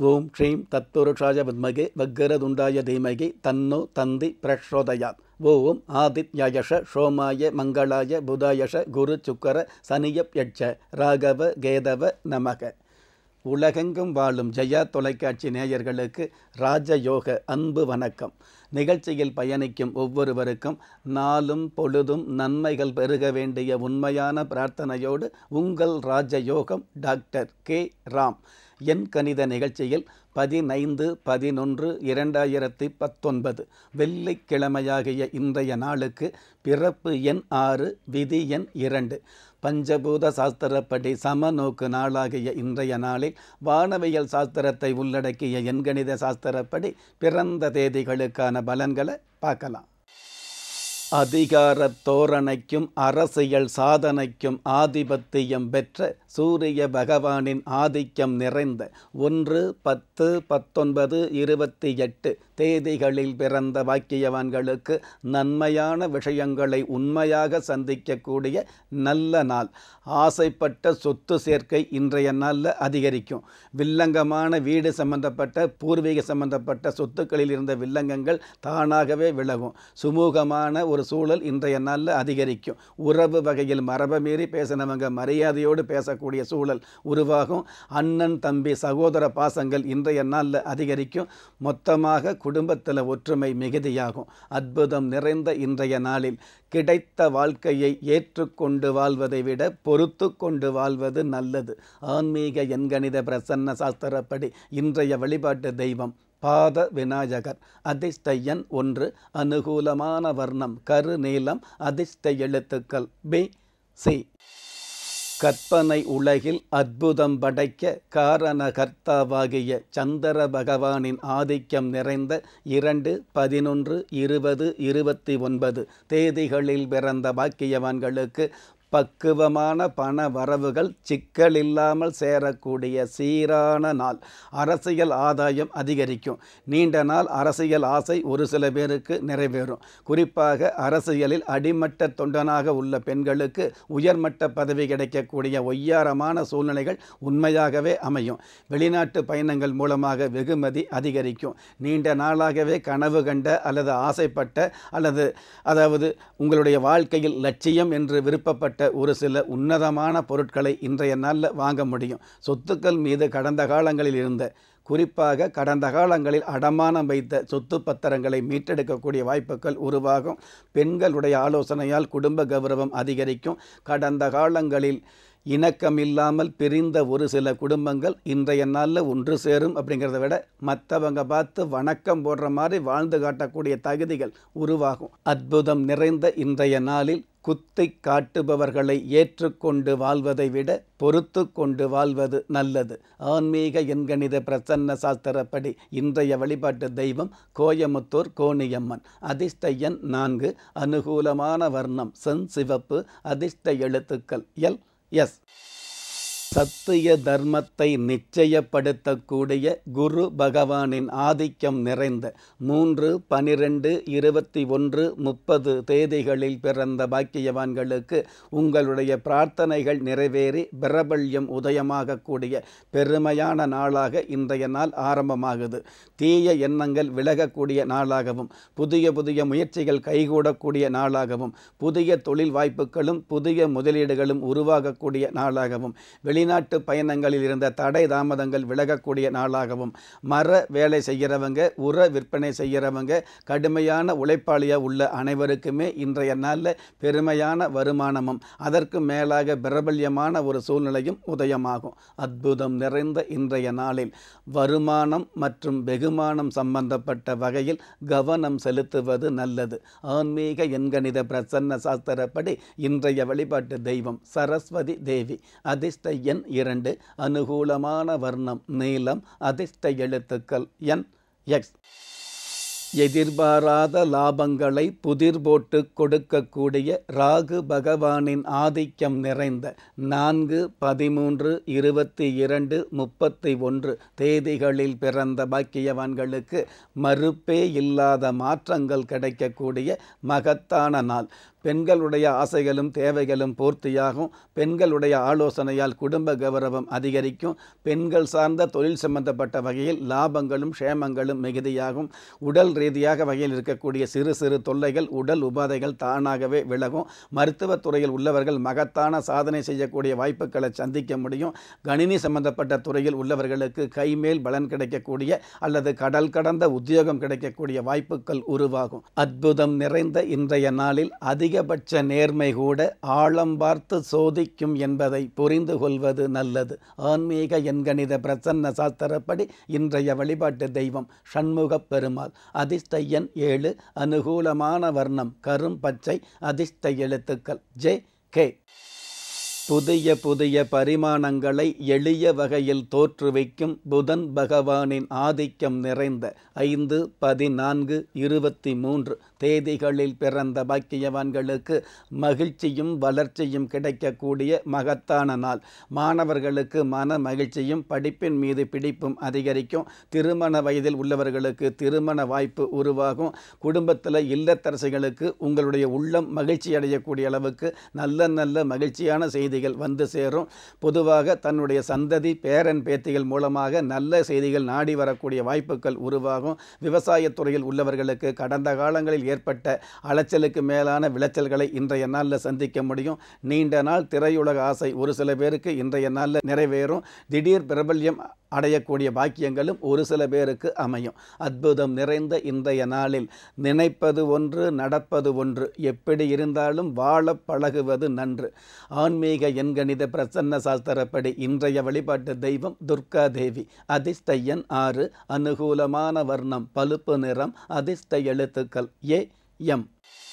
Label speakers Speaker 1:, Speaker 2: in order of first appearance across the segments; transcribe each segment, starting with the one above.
Speaker 1: ஓம் ஸ்ரீம் தத்புருஷாய வித்மகே வக்கரதுண்டாய தீமகி தன்னோ தந்தி பிரச்சோதயாத் ஓம் ஆதித்யாயஷ சோமாய மங்களாய புதாயஷ குரு சுக்கர சனியப் யட்ச ராகவ கேதவ நமக உலகெங்கும் வாழும் ஜெயா தொலைக்காட்சி நேயர்களுக்கு ராஜயோக அன்பு வணக்கம் நிகழ்ச்சியில் பயணிக்கும் ஒவ்வொருவருக்கும் நாளும் பொழுதும் நன்மைகள் பெருக வேண்டிய உண்மையான பிரார்த்தனையோடு உங்கள் ராஜயோகம் டாக்டர் கே ராம் என் கணித நிகழ்ச்சியில் பதினைந்து பதினொன்று இரண்டாயிரத்தி பத்தொன்பது வெள்ளிக்கிழமையாகிய இன்றைய நாளுக்கு பிறப்பு எண் ஆறு விதி எண் இரண்டு பஞ்சபூத சாஸ்திரப்படி சமநோக்கு நாளாகிய இன்றைய நாளில் வானவியல் சாஸ்திரத்தை உள்ளடக்கிய எண்கணித சாஸ்திரப்படி பிறந்த தேதிகளுக்கான பலன்களை பார்க்கலாம் அதிகார தோரணைக்கும் அரசியல் சாதனைக்கும் ஆதிபத்தியம் பெற்ற சூரிய பகவானின் ஆதிக்கம் நிறைந்த ஒன்று பத்து பத்தொன்பது இருபத்தி எட்டு தேதிகளில் பிறந்த வாக்கியவான்களுக்கு நன்மையான விஷயங்களை உண்மையாக சந்திக்கக்கூடிய நல்ல நாள் ஆசைப்பட்ட சொத்து சேர்க்கை இன்றைய நாளில் அதிகரிக்கும் வில்லங்கமான வீடு சம்பந்தப்பட்ட பூர்வீக சம்பந்தப்பட்ட சொத்துக்களில் இருந்த வில்லங்கங்கள் தானாகவே விலகும் சுமூகமான ஒரு சூழல் இன்றைய நாளில் அதிகரிக்கும் உறவு வகையில் மரபை மீறி பேசினவங்க மரியாதையோடு பேசக்கூடிய சூழல் உருவாகும் அண்ணன் தம்பி சகோதர பாசங்கள் இன்றைய நாளில் அதிகரிக்கும் மொத்தமாக குடும்பத்தில் ஒற்றுமை மிகுதியாகும் அற்புதம் நிறைந்த இன்றைய நாளில் கிடைத்த வாழ்க்கையை ஏற்றுக்கொண்டு வாழ்வதை விட பொறுத்து கொண்டு வாழ்வது நல்லது ஆன்மீக எண்கணித பிரசன்ன சாஸ்திரப்படி இன்றைய வழிபாட்டு தெய்வம் பாத விநாயகர் அதிர்ஷ்ட எண் ஒன்று அனுகூலமான வர்ணம் கரு நீளம் அதிர்ஷ்ட எழுத்துக்கள் பி சி கற்பனை உலகில் அற்புதம் படைக்க காரணகர்த்தாவாகிய சந்திர பகவானின் ஆதிக்கம் நிறைந்த இரண்டு பதினொன்று இருபது இருபத்தி ஒன்பது தேதிகளில் பிறந்த பாக்கியவான்களுக்கு பக்குவமான பண வரவுகள் சிக்கலில்லாமல் சேரக்கூடிய சீரான நாள் அரசியல் ஆதாயம் அதிகரிக்கும் நீண்ட நாள் அரசியல் ஆசை ஒரு சில பேருக்கு நிறைவேறும் குறிப்பாக அரசியலில் அடிமட்ட தொண்டனாக உள்ள பெண்களுக்கு உயர்மட்ட பதவி கிடைக்கக்கூடிய ஒய்யாரமான சூழ்நிலைகள் உண்மையாகவே அமையும் வெளிநாட்டு பயணங்கள் மூலமாக வெகுமதி அதிகரிக்கும் நீண்ட நாளாகவே கனவு கண்ட அல்லது ஆசைப்பட்ட அல்லது அதாவது உங்களுடைய வாழ்க்கையில் லட்சியம் என்று விருப்பப்பட்ட ஒரு சில உன்னதமான பொருட்களை இன்றைய நாளில் வாங்க முடியும் சொத்துக்கள் மீது கடந்த காலங்களில் இருந்த குறிப்பாக கடந்த காலங்களில் அடமானம் வைத்த சொத்து பத்திரங்களை மீட்டெடுக்கக்கூடிய வாய்ப்புகள் உருவாகும் பெண்களுடைய ஆலோசனையால் குடும்ப கௌரவம் அதிகரிக்கும் கடந்த காலங்களில் இணக்கமில்லாமல் பிரிந்த ஒரு சில குடும்பங்கள் இன்றைய நாளில் ஒன்று சேரும் அப்படிங்கிறத விட மற்றவங்க பார்த்து வணக்கம் போடுற மாதிரி வாழ்ந்து காட்டக்கூடிய தகுதிகள் உருவாகும் அற்புதம் நிறைந்த இன்றைய நாளில் குத்தி காட்டுபவர்களை ஏற்றுக்கொண்டு வாழ்வதை விட பொறுத்து கொண்டு வாழ்வது நல்லது ஆன்மீக எண்கணித பிரசன்ன சாஸ்திரப்படி இன்றைய வழிபாட்டு தெய்வம் கோயமுத்தூர் கோணியம்மன் அதிர்ஷ்ட எண் நான்கு அனுகூலமான வர்ணம் சென் சிவப்பு அதிர்ஷ்ட எழுத்துக்கள் எல் எஸ் சத்திய தர்மத்தை நிச்சயப்படுத்தக்கூடிய குரு பகவானின் ஆதிக்கம் நிறைந்த மூன்று பனிரெண்டு இருபத்தி ஒன்று முப்பது தேதிகளில் பிறந்த பாக்கியவான்களுக்கு உங்களுடைய பிரார்த்தனைகள் நிறைவேறி பிரபல்யம் உதயமாகக்கூடிய பெருமையான நாளாக இன்றைய நாள் ஆரம்பமாகுது தீய எண்ணங்கள் விலகக்கூடிய நாளாகவும் புதிய புதிய முயற்சிகள் கைகூடக்கூடிய நாளாகவும் புதிய தொழில் வாய்ப்புகளும் புதிய முதலீடுகளும் உருவாகக்கூடிய நாளாகவும் வெளிநாட்டு பயணங்களில் இருந்த தடை தாமதங்கள் விலகக்கூடிய நாளாகவும் மர வேலை செய்கிறவங்க உர விற்பனை செய்கிறவங்க கடுமையான உழைப்பாளியாக உள்ள அனைவருக்குமே இன்றைய நாளில் பெருமையான வருமானமும் அதற்கு மேலாக பிரபல்யமான ஒரு சூழ்நிலையும் உதயமாகும் அற்புதம் நிறைந்த இன்றைய நாளில் வருமானம் மற்றும் வெகுமானம் சம்பந்தப்பட்ட வகையில் கவனம் செலுத்துவது நல்லது ஆன்மீக எண்கணித பிரசன்ன சாஸ்திரப்படி இன்றைய வழிபாட்டு தெய்வம் சரஸ்வதி தேவி அதிர்ஷ்ட எண் இரண்டு அனுகூலமான வர்ணம் நீலம் அதிர்ஷ்ட எழுத்துக்கள் என் எக்ஸ் எதிர்பாராத லாபங்களை புதிர் போட்டு கொடுக்கக்கூடிய ராகு பகவானின் ஆதிக்கம் நிறைந்த நான்கு பதிமூன்று இருபத்தி இரண்டு முப்பத்தி ஒன்று தேதிகளில் பிறந்த பாக்கியவான்களுக்கு மறுப்பே இல்லாத மாற்றங்கள் கிடைக்கக்கூடிய மகத்தான நாள் பெண்களுடைய ஆசைகளும் தேவைகளும் பூர்த்தியாகும் பெண்களுடைய ஆலோசனையால் குடும்ப கௌரவம் அதிகரிக்கும் பெண்கள் சார்ந்த தொழில் சம்பந்தப்பட்ட வகையில் லாபங்களும் க்ஷேமங்களும் மிகுதியாகும் உடல் ரீதியாக வகையில் இருக்கக்கூடிய சிறு சிறு தொல்லைகள் உடல் உபாதைகள் தானாகவே விலகும் மருத்துவத் துறையில் உள்ளவர்கள் மகத்தான சாதனை செய்யக்கூடிய வாய்ப்புகளை சந்திக்க முடியும் கணினி சம்பந்தப்பட்ட துறையில் உள்ளவர்களுக்கு கைமேல் பலன் கிடைக்கக்கூடிய அல்லது கடல் கடந்த உத்தியோகம் கிடைக்கக்கூடிய வாய்ப்புகள் உருவாகும் அற்புதம் நிறைந்த இன்றைய நாளில் அதிகபட்ச நேர்மை கூட ஆழம் பார்த்து சோதிக்கும் என்பதை புரிந்து கொள்வது நல்லது ஆன்மீக எண்கணித பிரசன்ன சாஸ்திரப்படி இன்றைய வழிபாட்டு தெய்வம் சண்முகப் பெருமாள் அதிர்ஷ்ட எண் ஏழு அனுகூலமான வர்ணம் கரும் பச்சை அதிர்ஷ்ட எழுத்துக்கள் ஜே கே புதிய புதிய பரிமாணங்களை எளிய வகையில் தோற்றுவிக்கும் புதன் பகவானின் ஆதிக்கம் நிறைந்த ஐந்து பதினான்கு இருபத்தி மூன்று தேதிகளில் பிறந்த பாக்கியவான்களுக்கு மகிழ்ச்சியும் வளர்ச்சியும் கிடைக்கக்கூடிய மகத்தான நாள் மாணவர்களுக்கு மன மகிழ்ச்சியும் படிப்பின் மீது பிடிப்பும் அதிகரிக்கும் திருமண வயதில் உள்ளவர்களுக்கு திருமண வாய்ப்பு உருவாகும் குடும்பத்தில் இல்லத்தரசிகளுக்கு உங்களுடைய உள்ளம் மகிழ்ச்சி அடையக்கூடிய அளவுக்கு நல்ல நல்ல மகிழ்ச்சியான செய்திகள் வந்து சேரும் பொதுவாக தன்னுடைய சந்ததி பேரன் பேத்திகள் மூலமாக நல்ல செய்திகள் நாடி வரக்கூடிய வாய்ப்புகள் உருவாகும் விவசாயத்துறையில் உள்ளவர்களுக்கு கடந்த காலங்களில் ஏற்பட்ட அலைச்சலுக்கு மேலான விளைச்சல்களை இன்றைய நாளில் சந்திக்க முடியும் நீண்ட நாள் திரையுலக ஆசை ஒரு சில பேருக்கு இன்றைய நாளில் நிறைவேறும் திடீர் பிரபல்யம் அடையக்கூடிய பாக்கியங்களும் ஒரு சில பேருக்கு அமையும் அற்புதம் நிறைந்த இன்றைய நாளில் நினைப்பது ஒன்று நடப்பது ஒன்று எப்படி இருந்தாலும் வாழ பழகுவது நன்று ஆன்மீக எண்கணித பிரசன்ன சாஸ்திரப்படி இன்றைய வழிபாட்டு தெய்வம் துர்கா தேவி அதிர்ஷ்ட எண் ஆறு அனுகூலமான வர்ணம் பழுப்பு நிறம் அதிர்ஷ்ட எழுத்துக்கள் ஏ எம்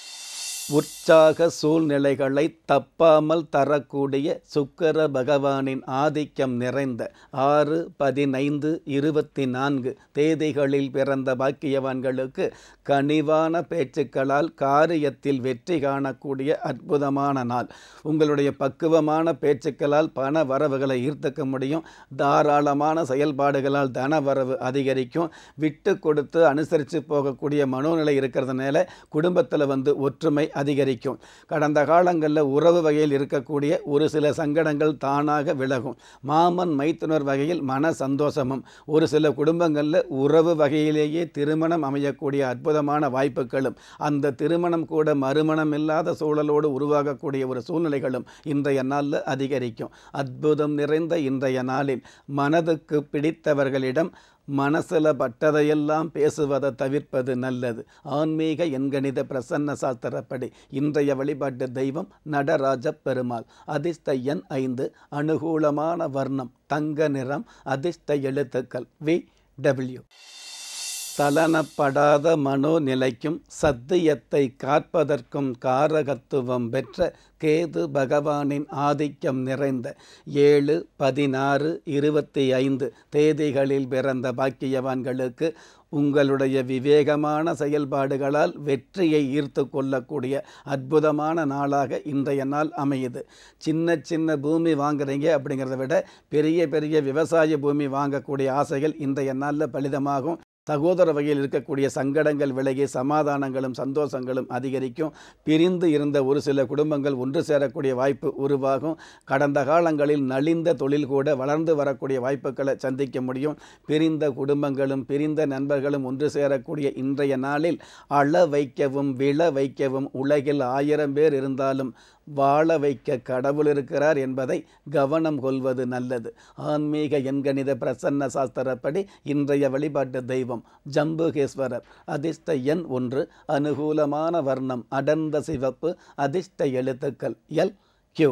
Speaker 1: உற்சாக சூழ்நிலைகளை தப்பாமல் தரக்கூடிய சுக்கர பகவானின் ஆதிக்கம் நிறைந்த ஆறு பதினைந்து இருபத்தி நான்கு தேதிகளில் பிறந்த பாக்கியவான்களுக்கு கனிவான பேச்சுக்களால் காரியத்தில் வெற்றி காணக்கூடிய அற்புதமான நாள் உங்களுடைய பக்குவமான பேச்சுக்களால் பண வரவுகளை ஈர்த்துக்க முடியும் தாராளமான செயல்பாடுகளால் தன வரவு அதிகரிக்கும் விட்டு கொடுத்து அனுசரித்து போகக்கூடிய மனோநிலை இருக்கிறதுனால குடும்பத்தில் வந்து ஒற்றுமை அதிகரிக்கும் கடந்த காலங்களில் உறவு வகையில் இருக்கக்கூடிய ஒரு சில சங்கடங்கள் தானாக விலகும் மாமன் மைத்துனர் வகையில் மன சந்தோஷமும் ஒரு சில குடும்பங்களில் உறவு வகையிலேயே திருமணம் அமையக்கூடிய அற்புதமான வாய்ப்புகளும் அந்த திருமணம் கூட மறுமணம் இல்லாத சூழலோடு உருவாகக்கூடிய ஒரு சூழ்நிலைகளும் இன்றைய நாளில் அதிகரிக்கும் அற்புதம் நிறைந்த இன்றைய நாளில் மனதுக்கு பிடித்தவர்களிடம் மனசில் பட்டதையெல்லாம் பேசுவதை தவிர்ப்பது நல்லது ஆன்மீக எண்கணித பிரசன்ன சாஸ்திரப்படி இன்றைய வழிபாட்டு தெய்வம் நடராஜ பெருமாள் அதிர்ஷ்ட எண் ஐந்து அனுகூலமான வர்ணம் தங்க நிறம் அதிர்ஷ்ட எழுத்துக்கள் வி டபிள்யூ தலனப்படாத மனோநிலைக்கும் சத்தியத்தை காப்பதற்கும் காரகத்துவம் பெற்ற கேது பகவானின் ஆதிக்கம் நிறைந்த ஏழு பதினாறு இருபத்தி ஐந்து தேதிகளில் பிறந்த பாக்கியவான்களுக்கு உங்களுடைய விவேகமான செயல்பாடுகளால் வெற்றியை ஈர்த்து கொள்ளக்கூடிய அற்புதமான நாளாக இன்றைய நாள் அமையுது சின்ன சின்ன பூமி வாங்குறீங்க அப்படிங்கிறத விட பெரிய பெரிய விவசாய பூமி வாங்கக்கூடிய ஆசைகள் இன்றைய நாளில் பலிதமாகும் சகோதர வகையில் இருக்கக்கூடிய சங்கடங்கள் விலகி சமாதானங்களும் சந்தோஷங்களும் அதிகரிக்கும் பிரிந்து இருந்த ஒரு சில குடும்பங்கள் ஒன்று சேரக்கூடிய வாய்ப்பு உருவாகும் கடந்த காலங்களில் நலிந்த தொழில் கூட வளர்ந்து வரக்கூடிய வாய்ப்புகளை சந்திக்க முடியும் பிரிந்த குடும்பங்களும் பிரிந்த நண்பர்களும் ஒன்று சேரக்கூடிய இன்றைய நாளில் அள வைக்கவும் விழ வைக்கவும் உலகில் ஆயிரம் பேர் இருந்தாலும் வாழ வைக்க கடவுள் இருக்கிறார் என்பதை கவனம் கொள்வது நல்லது ஆன்மீக எண்கணித பிரசன்ன சாஸ்திரப்படி இன்றைய வழிபாட்டு தெய்வம் ஜம்புகேஸ்வரர் அதிர்ஷ்ட எண் ஒன்று அனுகூலமான வர்ணம் அடர்ந்த சிவப்பு அதிர்ஷ்ட எழுத்துக்கள் எல் கியூ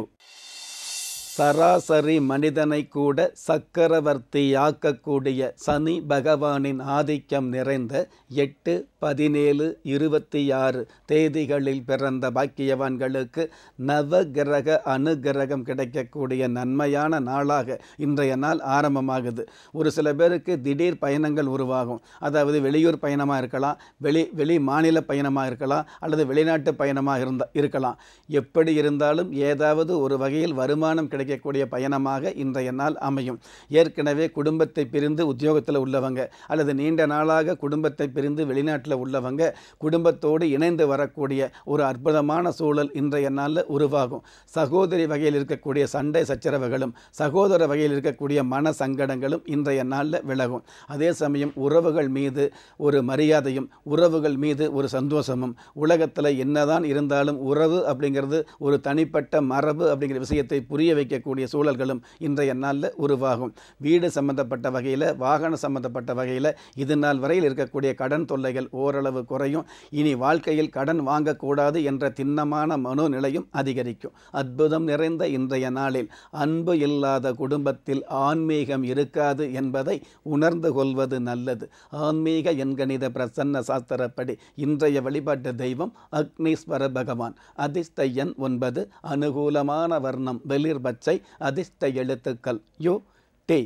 Speaker 1: சராசரி மனிதனை கூட சக்கரவர்த்தியாக்கக்கூடிய சனி பகவானின் ஆதிக்கம் நிறைந்த எட்டு பதினேழு இருபத்தி ஆறு தேதிகளில் பிறந்த பாக்கியவான்களுக்கு நவ கிரக அனுகிரகம் கிடைக்கக்கூடிய நன்மையான நாளாக இன்றைய நாள் ஆரம்பமாகுது ஒரு சில பேருக்கு திடீர் பயணங்கள் உருவாகும் அதாவது வெளியூர் பயணமாக இருக்கலாம் வெளி வெளி மாநில பயணமாக இருக்கலாம் அல்லது வெளிநாட்டு பயணமாக இருந்த இருக்கலாம் எப்படி இருந்தாலும் ஏதாவது ஒரு வகையில் வருமானம் கிடைக்கக்கூடிய பயணமாக இன்றைய நாள் அமையும் ஏற்கனவே குடும்பத்தை பிரிந்து உத்தியோகத்தில் உள்ளவங்க அல்லது நீண்ட நாளாக குடும்பத்தை பிரிந்து வெளிநாட்டில் வெளிநாட்டில் உள்ளவங்க குடும்பத்தோடு இணைந்து வரக்கூடிய ஒரு அற்புதமான சூழல் இன்றைய நாளில் உருவாகும் சகோதரி வகையில் இருக்கக்கூடிய சண்டை சச்சரவுகளும் சகோதர வகையில் இருக்கக்கூடிய மன சங்கடங்களும் இன்றைய நாளில் விலகும் அதே சமயம் உறவுகள் மீது ஒரு மரியாதையும் உறவுகள் மீது ஒரு சந்தோஷமும் உலகத்தில் என்னதான் இருந்தாலும் உறவு அப்படிங்கிறது ஒரு தனிப்பட்ட மரபு அப்படிங்கிற விஷயத்தை புரிய வைக்கக்கூடிய சூழல்களும் இன்றைய நாளில் உருவாகும் வீடு சம்பந்தப்பட்ட வகையில் வாகனம் சம்பந்தப்பட்ட வகையில் இது நாள் வரையில் இருக்கக்கூடிய கடன் தொல்லைகள் ஓரளவு குறையும் இனி வாழ்க்கையில் கடன் வாங்கக்கூடாது என்ற திண்ணமான மனோநிலையும் அதிகரிக்கும் அற்புதம் நிறைந்த இன்றைய நாளில் அன்பு இல்லாத குடும்பத்தில் ஆன்மீகம் இருக்காது என்பதை உணர்ந்து கொள்வது நல்லது ஆன்மீக எண்கணித பிரசன்ன சாஸ்திரப்படி இன்றைய வழிபாட்டு தெய்வம் அக்னீஸ்வர பகவான் அதிர்ஷ்ட எண் ஒன்பது அனுகூலமான வர்ணம் வெளிர் பச்சை அதிர்ஷ்ட எழுத்துக்கள் யு டி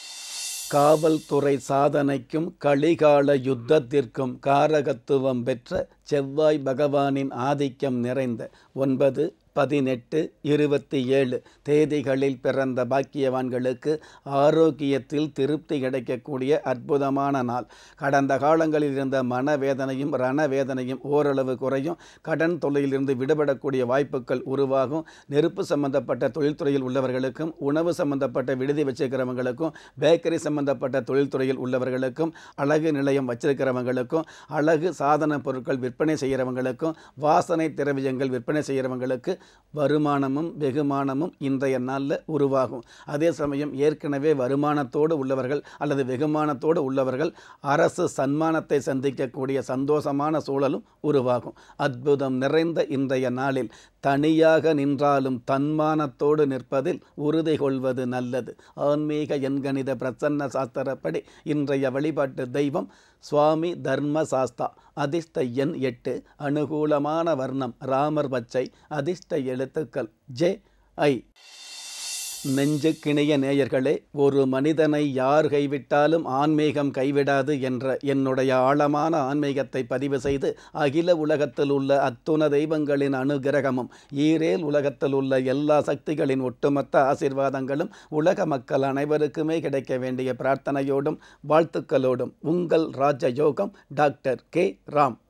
Speaker 1: காவல்துறை சாதனைக்கும் கலிகால யுத்தத்திற்கும் காரகத்துவம் பெற்ற செவ்வாய் பகவானின் ஆதிக்கம் நிறைந்த ஒன்பது பதினெட்டு இருபத்தி ஏழு தேதிகளில் பிறந்த பாக்கியவான்களுக்கு ஆரோக்கியத்தில் திருப்தி கிடைக்கக்கூடிய அற்புதமான நாள் கடந்த காலங்களில் இருந்த மனவேதனையும் ரணவேதனையும் ஓரளவு குறையும் கடன் தொல்லையிலிருந்து விடுபடக்கூடிய வாய்ப்புகள் உருவாகும் நெருப்பு சம்பந்தப்பட்ட தொழில்துறையில் உள்ளவர்களுக்கும் உணவு சம்பந்தப்பட்ட விடுதி வச்சிருக்கிறவங்களுக்கும் பேக்கரி சம்பந்தப்பட்ட தொழில்துறையில் உள்ளவர்களுக்கும் அழகு நிலையம் வச்சிருக்கிறவங்களுக்கும் அழகு சாதன பொருட்கள் விற்பனை செய்கிறவங்களுக்கும் வாசனை திரவியங்கள் விற்பனை செய்கிறவங்களுக்கு வருமானமும் வெகுமானமும் இன்றைய நாளில் உருவாகும் அதே சமயம் ஏற்கனவே வருமானத்தோடு உள்ளவர்கள் அல்லது வெகுமானத்தோடு உள்ளவர்கள் அரசு சன்மானத்தை சந்திக்கக்கூடிய சந்தோஷமான சூழலும் உருவாகும் அற்புதம் நிறைந்த இன்றைய நாளில் தனியாக நின்றாலும் தன்மானத்தோடு நிற்பதில் உறுதி கொள்வது நல்லது ஆன்மீக எண்கணித பிரசன்ன சாஸ்திரப்படி இன்றைய வழிபாட்டு தெய்வம் சுவாமி தர்ம சாஸ்தா அதிர்ஷ்ட எண் எட்டு அனுகூலமான வர்ணம் ராமர் பச்சை அதிர்ஷ்ட எழுத்துக்கள் ஜே ஐ நெஞ்சுக்கிணைய நேயர்களே ஒரு மனிதனை யார் கைவிட்டாலும் ஆன்மீகம் கைவிடாது என்ற என்னுடைய ஆழமான ஆன்மீகத்தை பதிவு செய்து அகில உலகத்தில் உள்ள அத்துண தெய்வங்களின் அனுகிரகமும் ஈரேல் உலகத்தில் உள்ள எல்லா சக்திகளின் ஒட்டுமொத்த ஆசிர்வாதங்களும் உலக மக்கள் அனைவருக்குமே கிடைக்க வேண்டிய பிரார்த்தனையோடும் வாழ்த்துக்களோடும் உங்கள் ராஜயோகம் டாக்டர் கே ராம்